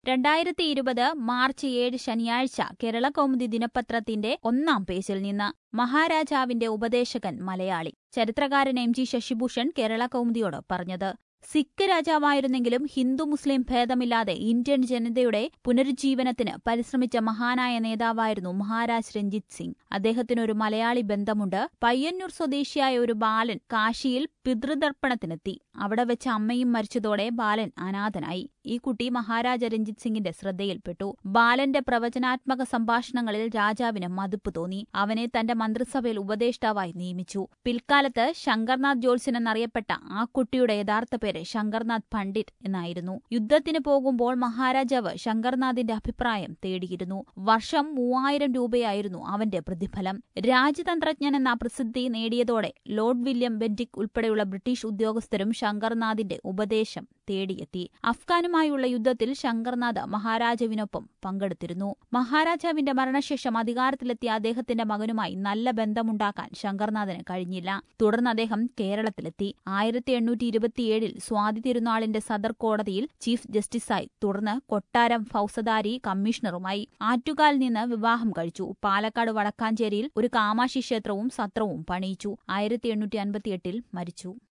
രണ്ടായിരത്തി ഇരുപത് മാർച്ച് ഏഴ് ശനിയാഴ്ച കേരള കൗമുദി ദിനപത്രത്തിന്റെ ഒന്നാം പേജിൽ നിന്ന് മഹാരാജാവിന്റെ ഉപദേശകൻ മലയാളി ചരിത്രകാരൻ എം ജി ശശിഭൂഷൺ കേരള കൗമുദിയോട് പറഞ്ഞത് സിഖ് രാജാവായിരുന്നെങ്കിലും ഹിന്ദു മുസ്ലിം ഭേദമില്ലാതെ ഇന്ത്യൻ ജനതയുടെ പുനരുജ്ജീവനത്തിന് പരിശ്രമിച്ച മഹാനായ നേതാവായിരുന്നു മഹാരാജ് രഞ്ജിത് സിംഗ് അദ്ദേഹത്തിന് ഒരു മലയാളി ബന്ധമുണ്ട് പയ്യന്നൂർ സ്വദേശിയായ ഒരു ബാലൻ കാശിയിൽ പിതൃതർപ്പണത്തിനെത്തി അവിടെ വെച്ച് അമ്മയും മരിച്ചതോടെ ബാലൻ അനാഥനായി ഈ കുട്ടി മഹാരാജ രഞ്ജിത് സിംഗിന്റെ ശ്രദ്ധയിൽപ്പെട്ടു ബാലന്റെ പ്രവചനാത്മക സംഭാഷണങ്ങളിൽ രാജാവിന് മതിപ്പ് തോന്നി അവനെ തന്റെ മന്ത്രിസഭയിൽ ഉപദേഷ്ടാവായി നിയമിച്ചു പിൽക്കാലത്ത് ശങ്കർനാഥ് ജോത്സ്യൻ എന്നറിയപ്പെട്ട ആ കുട്ടിയുടെ യഥാർത്ഥ പേര് ശങ്കർനാഥ് പണ്ഡിറ്റ് എന്നായിരുന്നു യുദ്ധത്തിന് പോകുമ്പോൾ മഹാരാജാവ് ശങ്കർനാഥിന്റെ അഭിപ്രായം തേടിയിരുന്നു വർഷം മൂവായിരം രൂപയായിരുന്നു അവന്റെ പ്രതിഫലം രാജ്യതന്ത്രജ്ഞൻ എന്ന പ്രസിദ്ധി നേടിയതോടെ ലോർഡ് വില്യം ബെന്റിക് ഉൾപ്പെടെയുള്ള ബ്രിട്ടീഷ് ഉദ്യോഗസ്ഥരും ശങ്കർനാഥിന്റെ ഉപദേശം തേടിയെത്തി അഫ്ഗാനുമായുള്ള യുദ്ധത്തിൽ ശങ്കർനാഥ് മഹാരാജാവിനൊപ്പം പങ്കെടുത്തിരുന്നു മഹാരാജാവിന്റെ മരണശേഷം അധികാരത്തിലെത്തിയ അദ്ദേഹത്തിന്റെ മകനുമായി നല്ല ബന്ധമുണ്ടാക്കാൻ ശങ്കർനാഥിന് കഴിഞ്ഞില്ല തുടർന്ന് അദ്ദേഹം കേരളത്തിലെത്തി ആയിരത്തി എണ്ണൂറ്റി ഇരുപത്തിയേഴിൽ സ്വാതി തിരുനാളിന്റെ സദർ കോടതിയിൽ ചീഫ് ജസ്റ്റിസായി തുടർന്ന് കൊട്ടാരം ഫൌസദാരി കമ്മീഷണറുമായി ആറ്റുകാൽ നിന്ന് വിവാഹം കഴിച്ചു പാലക്കാട് വടക്കാഞ്ചേരിയിൽ ഒരു കാമാക്ഷി ക്ഷേത്രവും സത്രവും പണിയിച്ചു ആയിരത്തി എണ്ണൂറ്റി അൻപത്തിയെട്ടിൽ മരിച്ചു